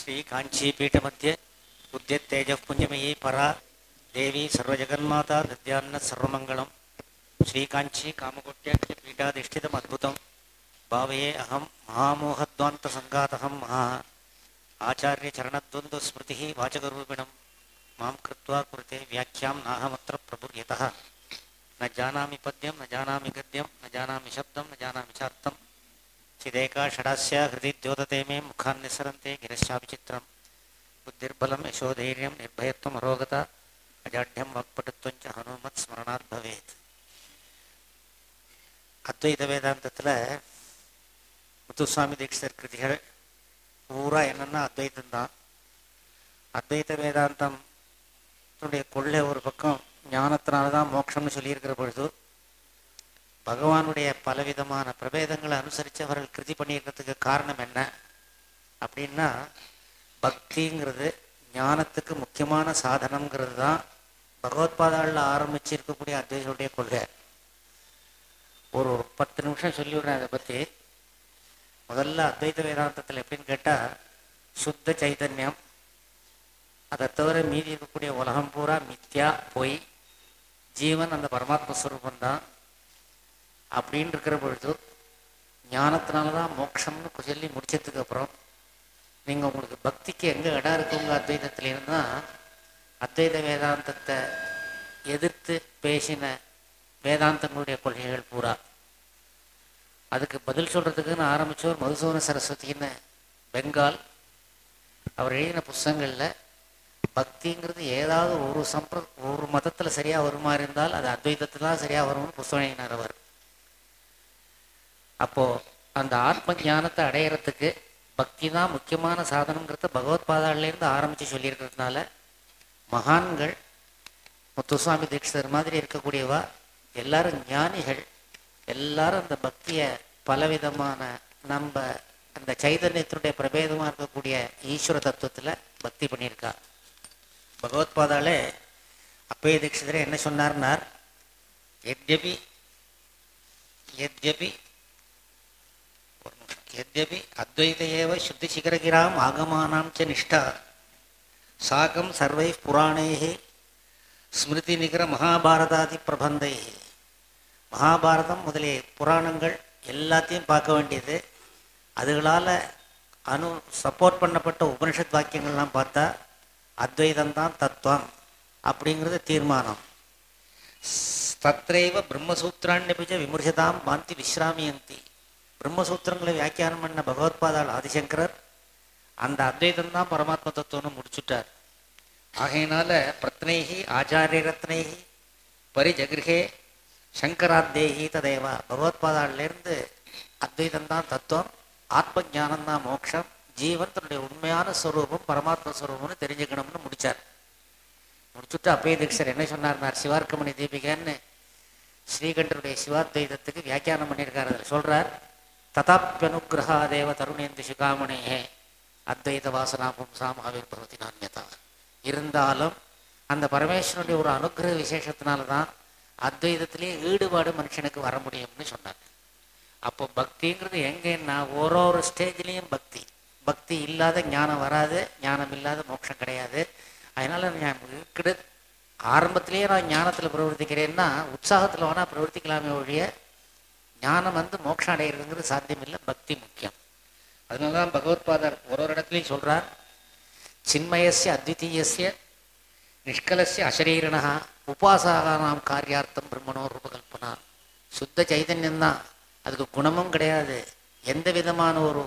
श्रीकाञ्चीपीठमध्ये उद्यत्तेजः पुण्यमयी परा देवी सर्वजगन्माता दद्यान्न सर्वमङ्गलं श्रीकाञ्ची कामकोट्याख्यपीठाधिष्ठितम् अद्भुतं भावये अहं महामोहद्वान्तसङ्गातहं महा आचार्यचरणद्वन्द्वस्मृतिः वाचकरूपिणं मां कृत्वा कुरुते व्याख्यां नाहमत्र प्रभुर्यतः न जानामि पद्यं न जानामि गद्यं न जानामि शब्दं न जानामि चार्थं चिदेका षडास्या हृदि द्योतते मे मुखान् निसरन्ते गिरश्चापि बुद्धिर्बलं यशोधैर्यं निर्भयत्वम् अरोगता अजाढ्यं वाक्पटुत्वं च हनुमत् स्मरणात् भवेत् அத்வைத வேதாந்தத்தில் முத்துசுவாமி தீட்சிதர் கிருதிகள் பூரா என்னென்னா அத்வைத்தம் தான் அத்வைத வேதாந்தம் கொள்ளை ஒரு பக்கம் ஞானத்தினால தான் மோட்சம்னு சொல்லியிருக்கிற பொழுது பகவானுடைய பலவிதமான பிரபேதங்களை அனுசரித்து அவர்கள் கிருதி பண்ணியிருக்கிறதுக்கு காரணம் என்ன அப்படின்னா பக்திங்கிறது ஞானத்துக்கு முக்கியமான சாதனங்கிறது தான் பகவத்பாதாவில் ஆரம்பிச்சு இருக்கக்கூடிய அத்வைதனுடைய கொள்கை ஒரு பத்து நிமிஷம் சொல்லிவிடுறேன் அதை பற்றி முதல்ல அத்வைத வேதாந்தத்தில் எப்படின்னு கேட்டால் சுத்த சைதன்யம் அதை தவிர மீதி இருக்கக்கூடிய உலகம் பூரா மித்யா பொய் ஜீவன் அந்த பரமாத்ம ஸ்வரூபம் தான் அப்படின்னு இருக்கிற பொழுது ஞானத்தினால தான் மோட்சம்னு சொல்லி முடிச்சதுக்கு அப்புறம் நீங்கள் உங்களுக்கு பக்திக்கு எங்கே இடம் இருக்குங்க அத்வைதத்தில் இருந்தால் அத்வைத வேதாந்தத்தை எதிர்த்து பேசின வேதாந்தங்களுடைய கொள்கைகள் பூரா அதுக்கு பதில் சொல்கிறதுக்குன்னு ஆரம்பித்தவர் மதுசூன சரஸ்வதின்னு பெங்கால் அவர் எழுதின புஸ்தகங்களில் பக்திங்கிறது ஏதாவது ஒரு சம்பிர ஒரு மதத்தில் சரியாக வருமா இருந்தால் அது அத்வைதத்தில் தான் சரியாக வரும்னு புஸ்தகம் எழுதினார் அவர் அப்போது அந்த ஆத்ம ஞானத்தை அடையிறதுக்கு பக்தி தான் முக்கியமான சாதனங்கிறத பகவத்பாதாலேருந்து ஆரம்பித்து சொல்லியிருக்கிறதுனால மகான்கள் முத்துசுவாமி தீட்சிதர் மாதிரி இருக்கக்கூடியவா எல்லாரும் ஞானிகள் எல்லாரும் அந்த பக்தியை பலவிதமான நம்ம அந்த சைதன்யத்தினுடைய பிரபேதமாக இருக்கக்கூடிய ஈஸ்வர தத்துவத்தில் பக்தி பண்ணியிருக்கா பகவத்பாதாலே அப்பய தீட்சிதரே என்ன சொன்னார்னார் எத்யபி எத்யபி यद्यपि अद्वैत एव शुद्धिशिखरगिराम् आगमानां च निष्ठा साकं सर्वैः पुराणैः ஸ்மிருதிநிகர மகாபாரதம் முதலிய புராணங்கள் எல்லாத்தையும் பார்க்க வேண்டியது அதுகளால் அனு சப்போர்ட் பண்ணப்பட்ட உபனிஷத் வாக்கியங்கள்லாம் பார்த்தா அத்வைதம் தான் தத்துவம் அப்படிங்கிறது தீர்மானம் தத்ரைவ பிரம்மசூத்திராண்யபிஜ விமர்சதாம் பாந்தி விஸ்ராமியந்தி பிரம்மசூத்திரங்களை வியாக்கியானம் பண்ண பகவத்பாதாள் ஆதிசங்கரர் அந்த அத்வைதம் தான் பரமாத்ம தத்துவம்னு முடிச்சுட்டார் ஆகையினால பிரத்னைகி ஆச்சாரிய ரத்னைகி பரிஜகிருகே சங்கராத்தேகி ததேவா பகவத்பாதாளிலேருந்து அத்வைதம் தான் தத்துவம் ஆத்ம ஜானம் தான் மோட்சம் ஜீவன் தன்னுடைய உண்மையான ஸ்வரூபம் பரமாத்ம ஸ்வரூபம்னு தெரிஞ்சுக்கணும்னு முடிச்சார் முடிச்சுட்டு அப்பய தீட்சர் என்ன சொன்னார்னார் சிவார்க்கமணி தீபிகன்னு ஸ்ரீகண்டருடைய சிவாத்வைதத்துக்கு வியாக்கியானம் பண்ணியிருக்கார் அதில் சொல்கிறார் ததாப்பியனுகிரகாதேவ தருணேந்து சிகாமணே அத்வைத வாசனா பும்சாம் ஆவிர்பவதி நான்யதா இருந்தாலும் அந்த பரமேஸ்வரனுடைய ஒரு அனுகிரக விசேஷத்தினால தான் அத்வைதத்திலே ஈடுபாடு மனுஷனுக்கு வர முடியும்னு சொன்னார் அப்போ பக்திங்கிறது எங்கன்னா ஒரு ஒரு ஸ்டேஜ்லேயும் பக்தி பக்தி இல்லாத ஞானம் வராது ஞானம் இல்லாத மோட்சம் கிடையாது அதனால் நான் இருக்கிற ஆரம்பத்திலேயே நான் ஞானத்தில் பிரவர்த்திக்கிறேன்னா உற்சாகத்தில் வேணால் பிரவர்த்திக்கலாமே ஒழிய ஞானம் வந்து மோட்சம் அடைகிறதுங்கிறது சாத்தியமில்லை பக்தி முக்கியம் அதனால தான் பகவத்பாதர் ஒரு ஒரு இடத்துலையும் சொல்கிறார் சின்மயசிய அத்விதீயசிய நிஷ்கலசிய அசரீரணா உபாசாகானாம் காரியார்த்தம் பிரம்மணோ ரூபகல்பனா சுத்த சைதன்யம்தான் அதுக்கு குணமும் கிடையாது எந்த விதமான ஒரு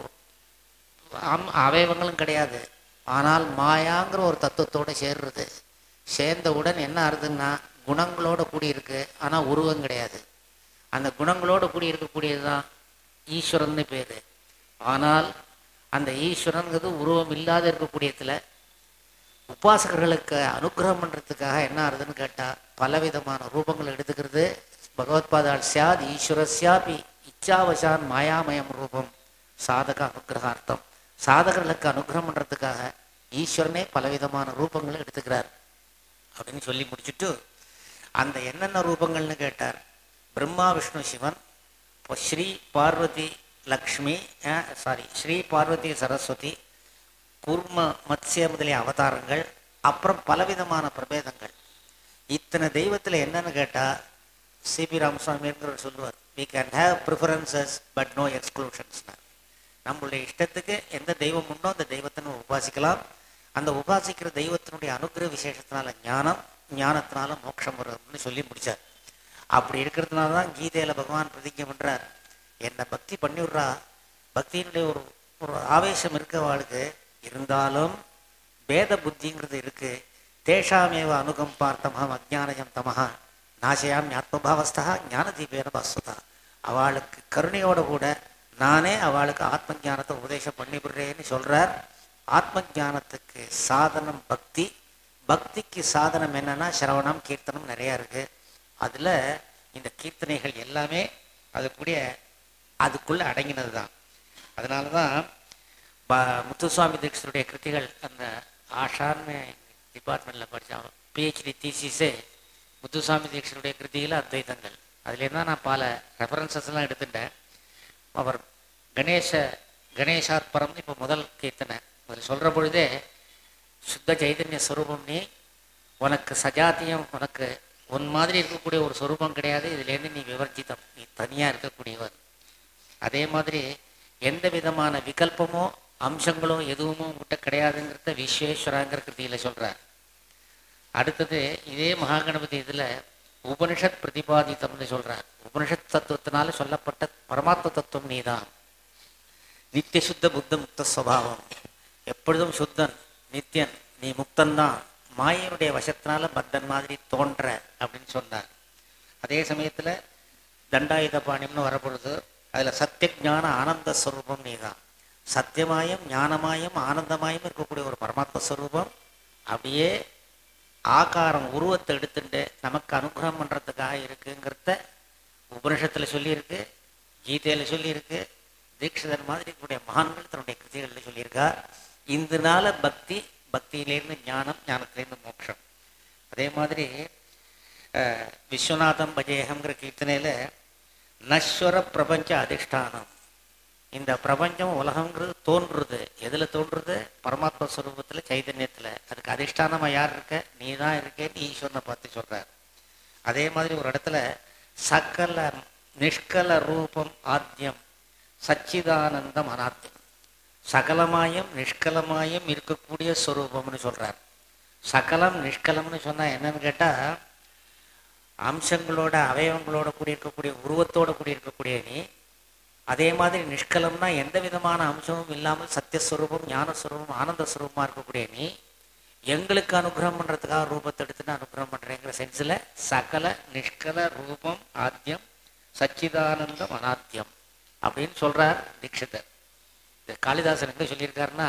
அவயவங்களும் கிடையாது ஆனால் மாயாங்கிற ஒரு தத்துவத்தோடு சேர்றது சேர்ந்தவுடன் என்ன ஆறுதுன்னா குணங்களோட கூடியிருக்கு ஆனால் உருவம் கிடையாது அந்த குணங்களோடு கூடி இருக்கக்கூடியது தான் ஈஸ்வரன்னு பேர் ஆனால் அந்த ஈஸ்வரனுங்கிறது உருவம் இல்லாத இருக்கக்கூடியதில் உபாசகர்களுக்கு அனுகிரகம் பண்ணுறதுக்காக என்ன ஆகுதுன்னு கேட்டால் பலவிதமான ரூபங்கள் எடுத்துக்கிறது பகவத்பாதால் சியாத் ஈஸ்வரஸ்யாபி இச்சாவசான் மாயாமயம் ரூபம் சாதக அனுகிரகார்த்தம் சாதகர்களுக்கு அனுகிரகம் பண்ணுறதுக்காக ஈஸ்வரனே பலவிதமான ரூபங்களை எடுத்துக்கிறார் அப்படின்னு சொல்லி முடிச்சுட்டு அந்த என்னென்ன ரூபங்கள்னு கேட்டார் பிரம்மா விஷ்ணு சிவன் இப்போ ஸ்ரீ பார்வதி லக்ஷ்மி சாரி ஸ்ரீ பார்வதி சரஸ்வதி கூர்ம மத்ஸ்ய முதலிய அவதாரங்கள் அப்புறம் பலவிதமான பிரபேதங்கள் இத்தனை தெய்வத்தில் என்னன்னு கேட்டால் சிபி ராமசுவாமிங்கிறவர் சொல்லுவார் we can have preferences but no எக்ஸ்க்ளூஷன்ஸ்னா நம்மளுடைய இஷ்டத்துக்கு எந்த தெய்வம் உண்டோ அந்த தெய்வத்தை நம்ம உபாசிக்கலாம் அந்த உபாசிக்கிற தெய்வத்தினுடைய அனுகிரக விசேஷத்தினால ஞானம் ஞானத்தினால மோட்சம் வரும்னு சொல்லி முடிச்சார் அப்படி இருக்கிறதுனால தான் கீதையில பகவான் பிரதிஜை பண்றார் என்னை பக்தி பண்ணிவிட்றா பக்தியினுடைய ஒரு ஒரு ஆவேசம் இருக்கவாளுக்கு இருந்தாலும் பேத புத்திங்கிறது இருக்கு தேஷாமேவ அனுகம் பார்த்தமஹம் அஜானயம் தமஹா நாசயாமி ஆத்மபாவஸ்தா ஞானதீபேன பாஸ்வதா அவளுக்கு கருணையோட கூட நானே அவளுக்கு ஆத்ம ஞானத்தை உபதேசம் பண்ணிவிடுறேன்னு சொல்றார் ஆத்ம ஞானத்துக்கு சாதனம் பக்தி பக்திக்கு சாதனம் என்னன்னா சிரவணம் கீர்த்தனம் நிறைய இருக்கு அதுல இந்த கீர்த்தனைகள் எல்லாமே அதுக்குரிய அதுக்குள்ள அடங்கினது தான் அதனால தான் ப- முத்துசுவாமி தீட்சருடைய கிருத்திகள் அந்த ஆஷான்னு டிபார்ட்மெண்ட்டில் படித்தான் பிஹெச்டி தீசிஸே முத்துசுவாமி தீட்சருடைய கிருத்தியில் அத்வைதங்கள் அதுலேருந்து தான் நான் பல ரெஃபரன்சஸ் எல்லாம் எடுத்துட்டேன் அவர் கணேச கணேசார்பரம்னு இப்போ முதல் கீர்த்தனை அதில் சொல்கிற பொழுதே சுத்த சைதன்ய ஸ்வரூபம் நீ உனக்கு சஜாத்தியம் உனக்கு உன் மாதிரி இருக்கக்கூடிய ஒரு சொரூபம் கிடையாது இதுலேருந்து நீ விவர்ஜிதம் நீ தனியாக இருக்கக்கூடியவர் அதே மாதிரி எந்த விதமான விகல்பமோ அம்சங்களோ எதுவுமோ உங்ககிட்ட கிடையாதுங்கிறத விஸ்வேஸ்வராங்கிற கிருதியில் சொல்றார் அடுத்தது இதே மகாகணபதி இதில் உபனிஷத் பிரதிபாதித்தம்னு சொல்றார் உபனிஷத் தத்துவத்தினால சொல்லப்பட்ட பரமாத்ம தத்துவம் நீதான் நித்திய சுத்த புத்த முக்த சுவாவம் எப்பொழுதும் சுத்தன் நித்தியன் நீ முக்தன்தான் மாயனுடைய வசத்தினால பத்தன் மாதிரி தோன்ற அப்படின்னு சொன்னார் அதே சமயத்துல தண்டாயுத பாணியம்னு வரப்பொழுது அதுல சத்திய ஞான ஆனந்த ஸ்வரூபம் நீதான் சத்தியமாயும் ஞானமாயும் ஆனந்தமாயும் இருக்கக்கூடிய ஒரு பரமாத்ம ஸ்வரூபம் அப்படியே ஆகாரம் உருவத்தை எடுத்துட்டு நமக்கு அனுகிரகம் பண்றதுக்காக இருக்குங்கிறத உபனிஷத்துல சொல்லியிருக்கு கீதையில சொல்லியிருக்கு தீட்சிதர் மாதிரி இருக்கக்கூடிய மகான்கள் தன்னுடைய கிருதிகளில் சொல்லியிருக்கார் இந்த நாள பக்தி பக்தியிலேருந்து ஞானம் ஞானத்திலேருந்து மோட்சம் அதே மாதிரி அஹ், விஸ்வநாதம் பஜேகம்ங்கிற கீர்த்தனையில நஸ்வர பிரபஞ்ச அதிஷ்டானம் இந்த பிரபஞ்சம் உலகங்கிறது தோன்றுறது எதுல தோன்றுறது பரமாத்ம ஸ்வரூபத்துல சைதன்யத்துல அதுக்கு அதிஷ்டானமா யார் இருக்க நீ தான் இருக்கேன்னு ஈஸ்வரனை பார்த்து சொல்றார் அதே மாதிரி ஒரு இடத்துல சகல நிஷ்கல ரூபம் ஆத்தியம் சச்சிதானந்தம் அனாத்தியம் சகலமாயும் நிஷ்கலமாயும் இருக்கக்கூடிய ஸ்வரூபம்னு சொல்றார் சகலம் நிஷ்கலம்னு சொன்னா என்னன்னு கேட்டா அம்சங்களோட அவயவங்களோட கூடி இருக்கக்கூடிய உருவத்தோட கூடி இருக்கக்கூடிய நீ அதே மாதிரி நிஷ்கலம்னா எந்த விதமான அம்சமும் இல்லாமல் சத்தியஸ்வரூபம் ஞானஸ்வரூபம் ஆனந்த ஸ்வரூபமா இருக்கக்கூடிய நீ எங்களுக்கு அனுகிரகம் பண்றதுக்காக ரூபத்தை எடுத்துட்டு அனுகிரகம் பண்றேங்கிற சென்ஸ்ல சகல நிஷ்கல ரூபம் ஆத்தியம் சச்சிதானந்தம் அனாத்தியம் அப்படின்னு சொல்றார் தீட்சிதர் இந்த காளிதாசன் எங்க சொல்லியிருக்காருன்னா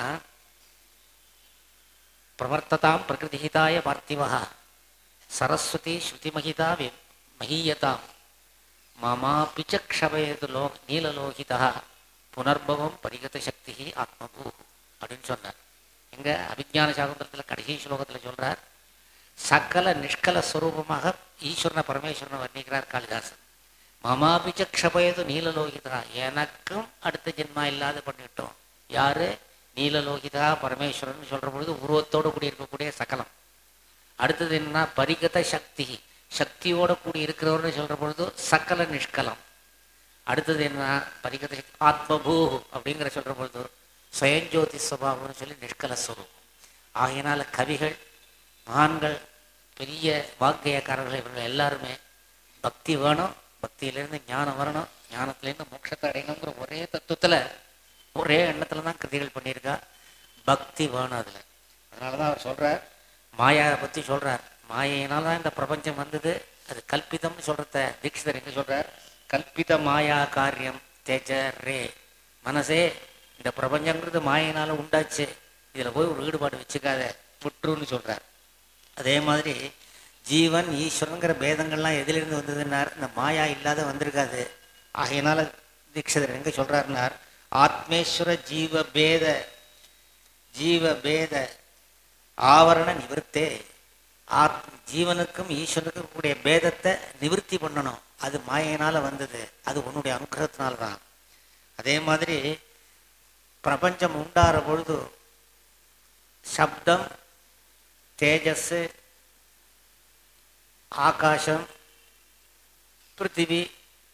பிரவர்த்ததாம் பிரகிருதிஹிதாய பார்த்திவா சரஸ்வதி ஸ்ருதிமகிதா வி- மகீயதாம் மமாபி ச க்ஷபயது லோ நீலலோகிதா புனர்பவம் பரிகத சக்தி ஆத்மபூ அப்படின்னு சொன்னார் எங்க அபிஜான சாகுந்தரத்தில் கடைசி ஸ்லோகத்தில் சொல்றார் சகல நிஷ்கல ஸ்வரூபமாக ஈஸ்வரனை பரமேஸ்வரனை வர்ணிக்கிறார் காளிதாசன் மமாபிச்ச க்ஷபயது நீலலோகிதா எனக்கும் அடுத்த ஜென்மா இல்லாத பண்ணிட்டோம் யாரு நீலலோகிதா பரமேஸ்வரன் சொல்ற பொழுது உருவத்தோடு கூடி இருக்கக்கூடிய சகலம் அடுத்தது என்னன்னா பரிகத சக்தி சக்தியோட கூடி இருக்கிறவர்னு சொல்ற பொழுது சகல நிஷ்கலம் அடுத்தது என்ன பரிகத சக்தி ஆத்மபூ அப்படிங்கிற சொல்ற பொழுது சுயஞ்சோதி சுபாவம்னு சொல்லி நிஷ்கல ஸ்வரூபம் ஆகையினால கவிகள் மகான்கள் பெரிய வாக்கியக்காரர்கள் இவர்கள் எல்லாருமே பக்தி வேணும் பக்தியிலேருந்து ஞானம் வரணும் ஞானத்திலேருந்து மோட்சத்தை அடையணுங்கிற ஒரே தத்துவத்துல ஒரே எண்ணத்துல தான் கிருதிகள் பண்ணியிருக்கா பக்தி வேணும் அதுல அதனால தான் அவர் சொல்றார் மாயாவை பத்தி சொல்றார் மாயையினால தான் இந்த பிரபஞ்சம் வந்தது அது கல்பிதம்னு சொல்றத தீட்சிதர் எங்க சொல்றார் கல்பித மாயா காரியம் தேஜ ரே மனசே இந்த பிரபஞ்சங்கிறது மாயினால உண்டாச்சு இதுல போய் ஒரு ஈடுபாடு வச்சுக்காத புற்றுன்னு சொல்றார் அதே மாதிரி ஜீவன் ஈஸ்வரங்கிற பேதங்கள்லாம் எதிலிருந்து வந்ததுன்னார் இந்த மாயா இல்லாத வந்திருக்காது ஆகையினால தீட்சிதர் எங்க சொல்றாருன்னார் ஆத்மேஸ்வர ஜீவ பேத ஜீவ பேத ஆவரண நிவர்த்தே ஆத் ஜீவனுக்கும் ஈஸ்வரனுக்கும் கூடிய பேதத்தை நிவர்த்தி பண்ணணும் அது மாயினால வந்தது அது உன்னுடைய அனுகிரகத்தினால தான் அதே மாதிரி பிரபஞ்சம் உண்டாற பொழுது சப்தம் தேஜஸ் ஆகாசம் பிருத்திவி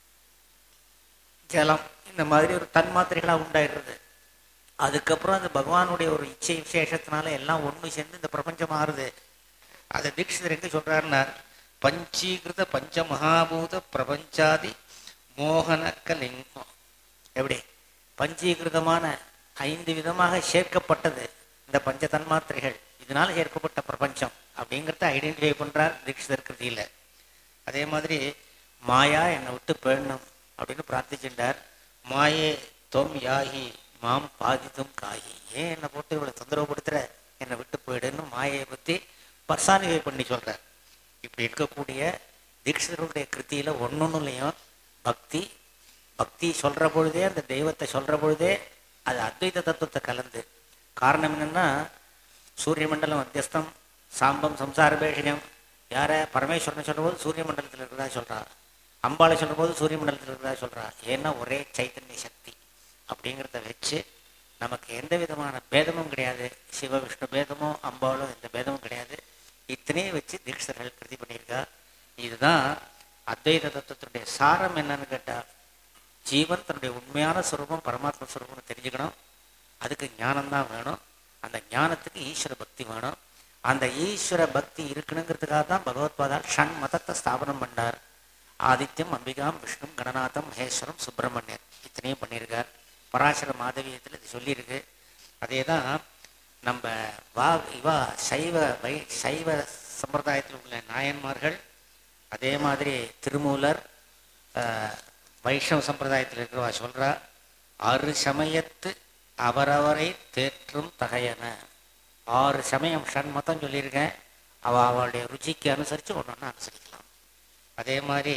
ஜலம் இந்த மாதிரி ஒரு தன்மாத்திரைகளாக உண்டாயிடுறது அதுக்கப்புறம் அந்த பகவானுடைய ஒரு இச்சை விசேஷத்தினால எல்லாம் ஒன்று சேர்ந்து இந்த பிரபஞ்சம் மாறுது அதை தீட்சிதர் எங்க சொல்றாருன்னா பஞ்சீகிருத பஞ்ச மகாபூத பிரபஞ்சாதி மோகன கலிங்கம் எப்படி பஞ்சீகிருதமான ஐந்து விதமாக சேர்க்கப்பட்டது இந்த பஞ்ச தன்மாத்திரைகள் இதனால சேர்க்கப்பட்ட பிரபஞ்சம் அப்படிங்கிறத ஐடென்டிஃபை பண்றார் தீட்சிதர் கிருதியில அதே மாதிரி மாயா என்னை விட்டு போயிடணும் அப்படின்னு பிரார்த்திச்சுட்டார் மாயே தொம் யாகி மாம் பாதித்தும் காயி ஏன் என்னை போட்டு இவ்வளவு தொந்தரவுப்படுத்துற என்னை விட்டு போயிடுன்னு மாயையை பத்தி பர்சானிஃபை பண்ணி சொல்றார் இப்படி இருக்கக்கூடிய தீட்சிதருடைய கிருத்தியில ஒன்னொன்னுலையும் பக்தி பக்தி சொல்ற பொழுதே அந்த தெய்வத்தை சொல்ற பொழுதே அது அத்வைத தத்துவத்தை கலந்து காரணம் என்னன்னா சூரிய மண்டலம் மத்தியஸ்தம் சாம்பம் சம்சாரபேஷியம் யார பரமேஸ்வரனை சொல்லும்போது சூரிய மண்டலத்தில் இருக்கிறதா சொல்றா அம்பாளை சொல்லும்போது சூரிய மண்டலத்தில் இருக்கிறதா சொல்றா ஏன்னா ஒரே சைத்தன்ய சக்தி அப்படிங்கிறத வச்சு நமக்கு எந்த விதமான பேதமும் கிடையாது சிவ விஷ்ணு பேதமோ அம்பாளோ எந்த பேதமும் கிடையாது இத்தனையும் வச்சு தீட்சர்கள் கிருதி பண்ணியிருக்கா இதுதான் அத்வைத தத்துவத்தினுடைய சாரம் என்னன்னு கேட்டா ஜீவன் தன்னுடைய உண்மையான சுரூபம் பரமாத்ம சுரூபம்னு தெரிஞ்சுக்கணும் அதுக்கு ஞானம் தான் வேணும் அந்த ஞானத்துக்கு ஈஸ்வர பக்தி வேணும் அந்த ஈஸ்வர பக்தி இருக்கணுங்கிறதுக்காக தான் பகவத்பாதா ஷண் மதத்தை ஸ்தாபனம் பண்ணார் ஆதித்யம் அம்பிகாம் விஷ்ணு கணநாதம் மகேஸ்வரம் சுப்பிரமணியன் இத்தனையும் பண்ணியிருக்கார் பராசர மாதவியத்தில் இது சொல்லியிருக்கு அதே தான் நம்ம வா இவா சைவ வை சைவ சம்பிரதாயத்தில் உள்ள நாயன்மார்கள் அதே மாதிரி திருமூலர் ஆஹ், வைஷ்ணவ சம்பிரதாயத்தில் இருக்கிறவா சொல்றா ஆறு சமயத்து அவரவரை தேற்றும் தகையன ஆறு சமயம் ஷண்மதம் சொல்லியிருக்கேன் அவ அவளுடைய ருச்சிக்கு அனுசரித்து ஒன்று ஒன்று அனுசரிக்கலாம் அதே மாதிரி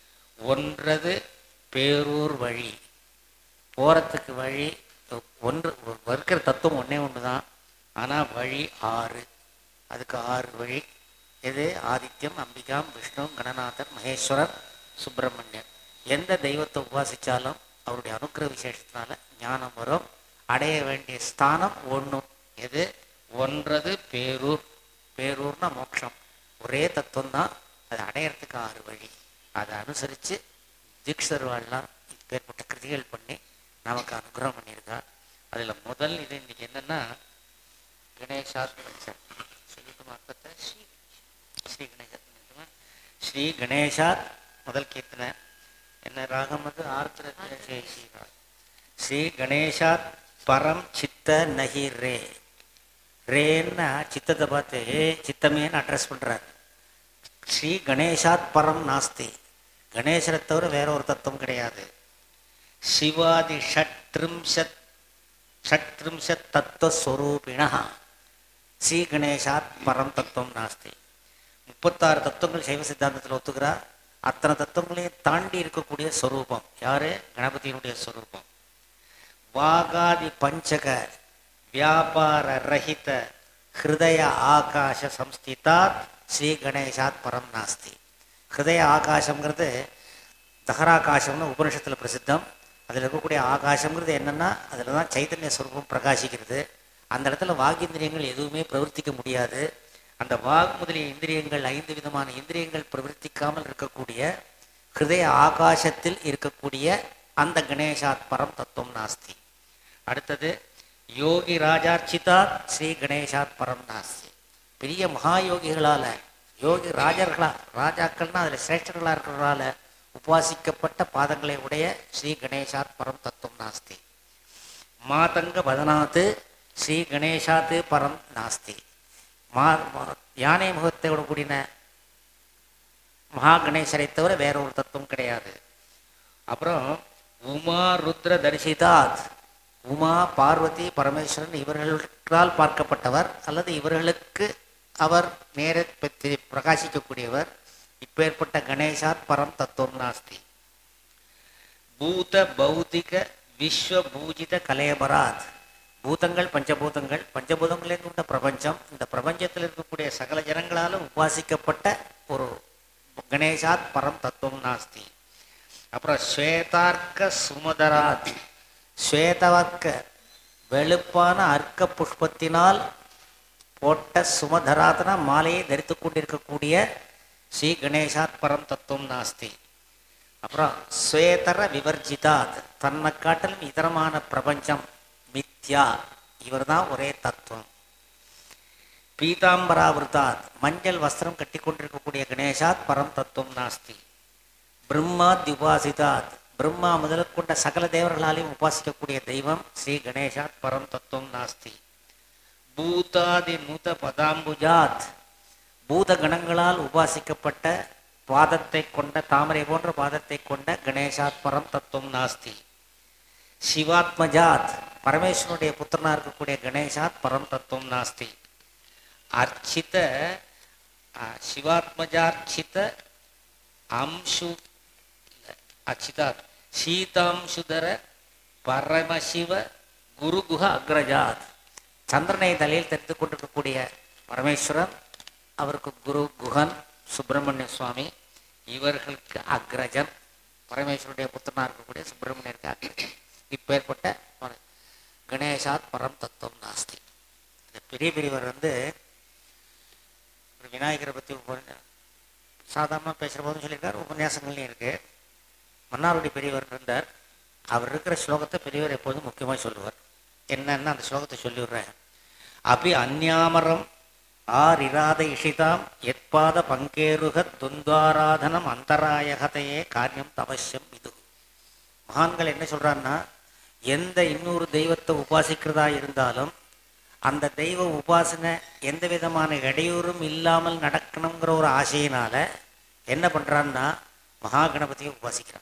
ஒன்றது பேரூர் வழி போகிறதுக்கு வழி ஒன்று இருக்கிற தத்துவம் ஒன்றே ஒன்று தான் ஆனால் வழி ஆறு அதுக்கு ஆறு வழி எது ஆதித்யம் அம்பிகாம் விஷ்ணு கணநாதன் மகேஸ்வரர் சுப்பிரமணியன் எந்த தெய்வத்தை உபாசிச்சாலும் அவருடைய அனுக்கிரக விசேஷத்தினால ஞானம் வரும் அடைய வேண்டிய ஸ்தானம் ஒன்று எது ஒன்றது பேரூர் பேரூர்னா மோட்சம் ஒரே தத்துவம் தான் அதை அடையறதுக்கு ஆறு வழி அதை அனுசரித்து தீக்ஷர்வாள்லாம் இப்பேற்பட்ட கிருதிகள் பண்ணி நமக்கு அனுகிரகம் பண்ணியிருக்கா அதில் முதல் இது இன்னைக்கு என்னன்னா கணேசாத் பஞ்சம் சொல்லிட்டுமா அர்த்தத்தை ஸ்ரீ ஸ்ரீ கணேசத் ஸ்ரீ கணேசாத் முதல் கீர்த்தனை என்ன ராகம் வந்து ஆர்த்திர ஸ்ரீ கணேசாத் பரம் சித்த நகி ரே ரேன்னா சித்தத்தை பார்த்து ஏ சித்தமேன்னு அட்ரஸ் பண்றார் ஸ்ரீ கணேசாத் பரம் நாஸ்தி கணேசரை தவிர வேற ஒரு தத்துவம் கிடையாது சிவாதி ஷட்ரிம்சத் ஷட்ரிம்சத் தத்துவஸ்வரூபிணா ஸ்ரீ கணேசாத் பரம் தத்துவம் நாஸ்தி முப்பத்தாறு தத்துவங்கள் சைவ சித்தாந்தத்தில் ஒத்துக்கிறா அத்தனை தத்துவங்களையும் தாண்டி இருக்கக்கூடிய ஸ்வரூபம் யாரு கணபதியினுடைய ஸ்வரூபம் வாகாதி பஞ்சக வியாபார ரஹித ஹிருதய ஆகாச சம்ஸ்திதாத் ஸ்ரீ கணேசாத் பரம் நாஸ்தி ஹிருதய ஆகாசம்ங்கிறது தகராகாசம்னு உபனிஷத்தில் பிரசித்தம் அதில் இருக்கக்கூடிய ஆகாசம்ங்கிறது என்னன்னா அதில் தான் சைத்தன்ய ஸ்வரூபம் பிரகாசிக்கிறது அந்த இடத்துல வாகிந்திரியங்கள் எதுவுமே பிரவர்த்திக்க முடியாது அந்த வாக் முதலிய இந்திரியங்கள் ஐந்து விதமான இந்திரியங்கள் பிரவர்த்திக்காமல் இருக்கக்கூடிய ஹிருதய ஆகாசத்தில் இருக்கக்கூடிய அந்த கணேசாத் பரம் தத்துவம் நாஸ்தி அடுத்தது யோகி ராஜார்ச்சிதா ஸ்ரீ கணேசாத் பரம் நாஸ்தி பெரிய மகா யோகிகளால யோகி ராஜர்களா ராஜாக்கள்னா அதில் சிரேஷ்டர்களா இருக்கிறவரால உபாசிக்கப்பட்ட பாதங்களை உடைய ஸ்ரீ கணேசாத் பரம் தத்துவம் நாஸ்தி மாதங்க பதனாத்து ஸ்ரீ கணேசாத்து பரம் நாஸ்தி மா மா- யானை முகத்தோடு கூடின மகா கணேசரை தவிர வேற ஒரு தத்துவம் கிடையாது அப்புறம் உமா ருத்ர தரிசிதாத் உமா பார்வதி பரமேஸ்வரன் இவர்களால் பார்க்கப்பட்டவர் அல்லது இவர்களுக்கு அவர் நேர பற்றி பிரகாசிக்கக்கூடியவர் இப்பேற்பட்ட கணேசாத் பரம் தத்துவம் நாஸ்தி பூத பௌதிக விஸ்வ பூஜித கலேபராத் பூதங்கள் பஞ்சபூதங்கள் பஞ்சபூதங்களிலிருந்து உண்ட பிரபஞ்சம் இந்த பிரபஞ்சத்தில் இருக்கக்கூடிய சகல ஜனங்களாலும் உபாசிக்கப்பட்ட ஒரு கணேசாத் பரம் தத்துவம் நாஸ்தி அப்புறம் ஸ்வேதார்க்க சுமதராத் ஸ்வேதவர்க்க வெளுப்பான அர்க்க புஷ்பத்தினால் போட்ட சுமதராதன மாலையை தரித்து கொண்டிருக்கக்கூடிய ஸ்ரீ கணேசாத் பரம் தத்துவம் நாஸ்தி அப்புறம் ஸ்வேதர விவர்ஜிதாத் தன்னை காட்டிலும் இதரமான பிரபஞ்சம் மித்யா இவர்தான் ஒரே தத்துவம் பீதாம்பராவிருத்தாத் மஞ்சள் வஸ்திரம் கட்டி கொண்டிருக்கக்கூடிய கணேசாத் பரம் தத்துவம் நாஸ்தி பிரம்மாத் உபாசிதாத் பிரம்மா முதலுக்கொண்ட சகல தேவர்களாலையும் உபாசிக்கக்கூடிய தெய்வம் ஸ்ரீ கணேசாத் பரம் தத்துவம் நாஸ்தி பூதாதி நூத பதாம்புஜாத் பூத கணங்களால் உபாசிக்கப்பட்ட பாதத்தை கொண்ட தாமரை போன்ற பாதத்தை கொண்ட கணேசாத் பரம் தத்துவம் நாஸ்தி சிவாத்மஜாத் பரமேஸ்வரனுடைய புத்திரனா இருக்கக்கூடிய கணேசாத் பரம் தத்துவம் நாஸ்தி அர்ச்சித ஆ, சிவாத்மஜார்ச்சித அம்சு அச்சிதாத் சீதாம்சுதர பரமசிவ குருகுஹ அக்ரஜாத் சந்திரனை தலையில் தெரிந்து கொண்டிருக்கக்கூடிய பரமேஸ்வரன் அவருக்கு குரு குஹன் சுப்பிரமணிய சுவாமி இவர்களுக்கு அக்ரஜன் பரமேஸ்வருடைய புத்திரனா இருக்கக்கூடிய சுப்பிரமணியருக்கு அக்ரஜன் இப்பேற்பட்ட ஒரு கணேசாத் பரம் தத்துவம் நாஸ்தி இந்த பெரிய பெரியவர் வந்து ஒரு விநாயகரை பற்றி சாதாரணமாக பேசுகிற போதும் சொல்லியிருக்கார் உபன்யாசங்கள்லையும் இருக்கு மன்னாருடைய பெரியவர் இருந்தார் அவர் இருக்கிற ஸ்லோகத்தை பெரியவர் எப்போதும் முக்கியமாக சொல்லுவார் என்னன்னு அந்த ஸ்லோகத்தை சொல்லிவிடுறேன் அபி அந்யாமரம் ஆரிராத இஷிதாம் எத்பாத பங்கேருக துந்தாராதனம் அந்தராயகதையே காரியம் தவசியம் இது மகான்கள் என்ன சொல்றாருன்னா எந்த இன்னொரு தெய்வத்தை உபாசிக்கிறதா இருந்தாலும் அந்த தெய்வ உபாசனை எந்த விதமான இடையூறும் இல்லாமல் நடக்கணுங்கிற ஒரு ஆசையினால என்ன பண்றான்னா மகா கணபதியை உபாசிக்கிறான்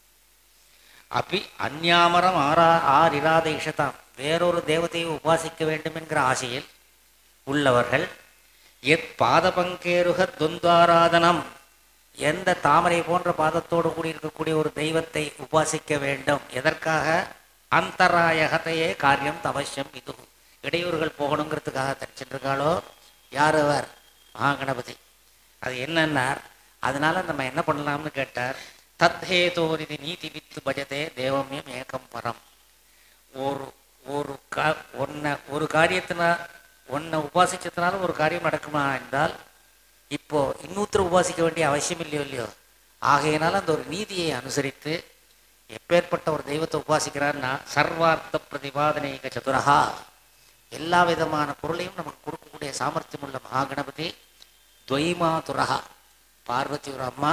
அப்படி அந்யாமரம் ஆரா ஆர் இராத இஷதாம் வேறொரு தேவதையை உபாசிக்க வேண்டும் என்கிற ஆசையில் உள்ளவர்கள் எத் பாதபங்கேருக துந்தாராதனம் எந்த தாமரை போன்ற பாதத்தோடு கூடி இருக்கக்கூடிய ஒரு தெய்வத்தை உபாசிக்க வேண்டும் எதற்காக அந்தராயகத்தையே காரியம் தவசியம் இது இடையூறுகள் போகணுங்கிறதுக்காக தரிச்சிருக்காளோ யார் அவர் மகாகணபதி அது என்னன்னார் அதனால நம்ம என்ன பண்ணலாம்னு கேட்டார் தத்ஹேதோரிதி நீதி வித்து பஜதே தேவமியம் ஏகம் பரம் ஒரு ஒரு கா ஒன்ன ஒரு காரியத்தினா ஒன்னை உபாசிச்சதுனால ஒரு காரியம் நடக்குமா என்றால் இப்போ இன்னொருத்தர் உபாசிக்க வேண்டிய அவசியம் இல்லையோ இல்லையோ ஆகையினால அந்த ஒரு நீதியை அனுசரித்து எப்பேற்பட்ட ஒரு தெய்வத்தை உபாசிக்கிறார்னா சர்வார்த்த பிரதிபாதனைக சதுரஹா எல்லா விதமான பொருளையும் நமக்கு கொடுக்கக்கூடிய சாமர்த்தியம் உள்ள மகாகணபதி துவைமாதுரஹா பார்வதி ஒரு அம்மா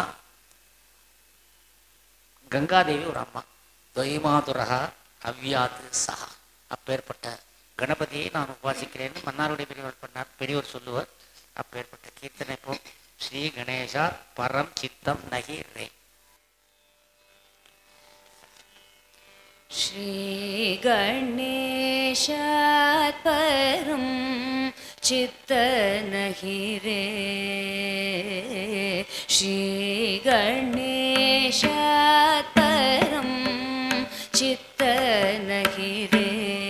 கங்காதேவி ஒரு அம்மா துவைமாதுரஹா அவ்யாத்து சஹா அப்பேற்பட்ட கணபதியை நான் உபாசிக்கிறேன்னு மன்னாருடைய பெரியவர் பண்ணார் பெரியவர் சொல்லுவார் அப்பேற்பட்ட கீர்த்தனை இப்போ ஸ்ரீ கணேஷா பரம் சித்தம் நகி ரே श्रीगणेशात् परं चित्त नहि रे श्रीगणेशात् परं चित्त नहि रे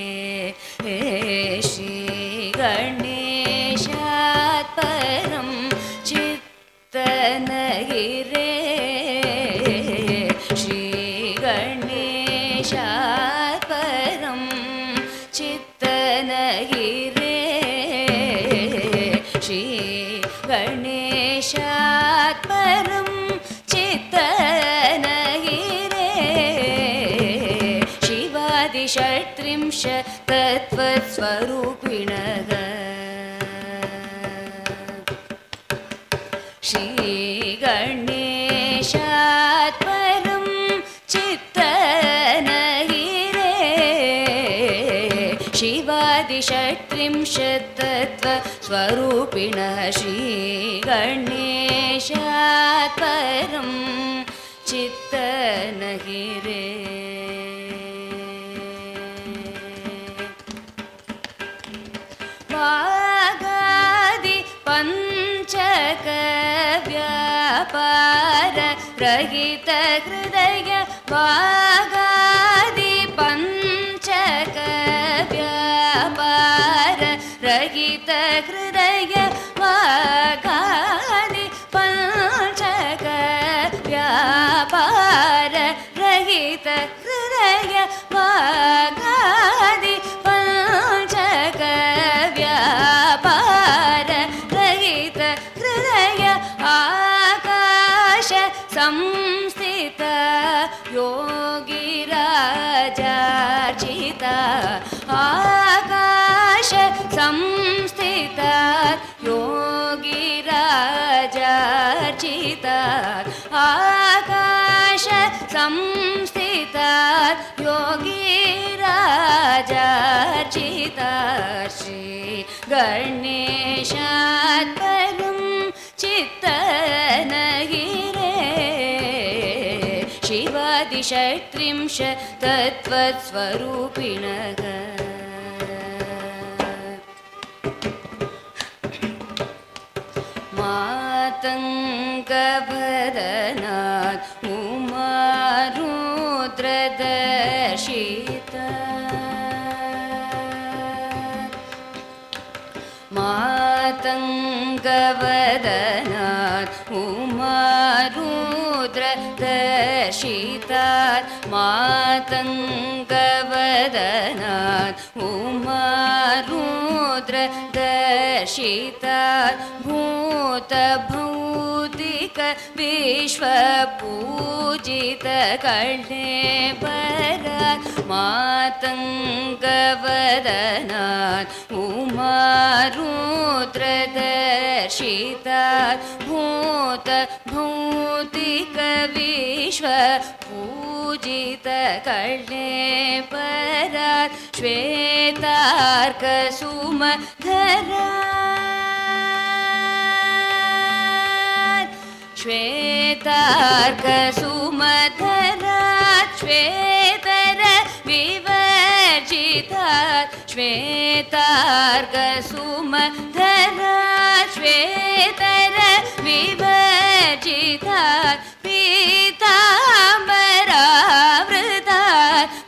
श्रीगणेशात् परं चित्त नहि रे श्रीगणेशात् परं चित्त नहि रे श्रीगणेशात् परं चित्त नहि रे शिवादिषट्त्रिंश तत्त्वस्वरूपिणः श्रीगणेशात् परं चित्त नहि रे शिवादिषट्त्रिंशत्तत्त्वस्वरूपिणः श्रीगणेशात् परं चित्त नहि रे वागादि पञ्चक व्यापार रहित हृदय वागादि पञ्चक व्यापार रहित हृदय वागादि पञ्चक व्यापार रहित हृदय वागादि पञ्चक व्यापार चिता आकाश संस्थिता योगिराजार्चिता आकाश संस्थिता योगिराजार्चिता श्री गणेशात् परं चित्तनगिरे शिवादिषट्त्रिंश तत्त्वस्वरूपिणः मातङ्गवदनात् उमारुद्रदर्शिता मातङ्गवदनात् उमारुद्रदर्शितात् मातङ्गवदनात् उमारुद्रदर्शितात् भूतभौतिक विश्वपूजित कळेबरात् मातङ्गवदनात् उमारुद्रदर्शितात् भूत भौतिक विश्व पूजित कळेबरात् श्वेतार्कसुमधरात् श्वेतार्कसुमधरात् श्वेतर विवर्जितात् श्वेतार्कसुमधरात् श्वेतर विवर्जितात् पीताम्बरावृतात्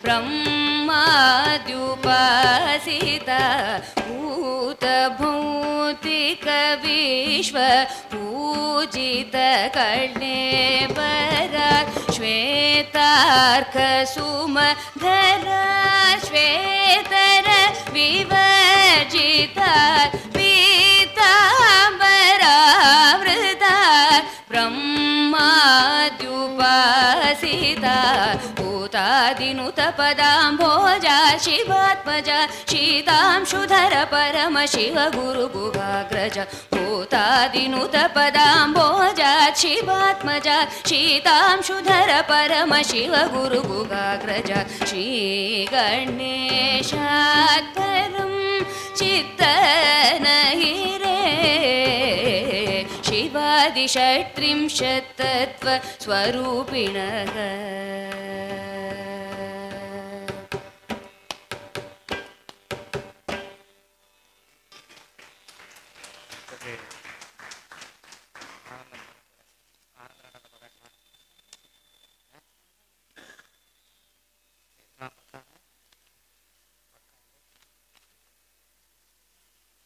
ब्रह्माद्युपासिता भूतभौतिक विश्व पूजित कळेबरात् श्वेतार्कसुमधरा श्वेतर विवर्जितात् पीताम्बरावृतात् ब्रह्माद्युपासिता भूतादिनुतपदाम्भोजा शिवात्मजा शीतांशुधर परम शिव गुरुगुहाग्रज भूतादिनुतपदाम्भोजा शिवात्मजा शीतांशुधर परम शिव गुरुगुहाग्रज श्रीगणेशात् परं चित्तनहिरे शिवादिषट्त्रिंशत् तत्त्वस्वरूपिणः Okay.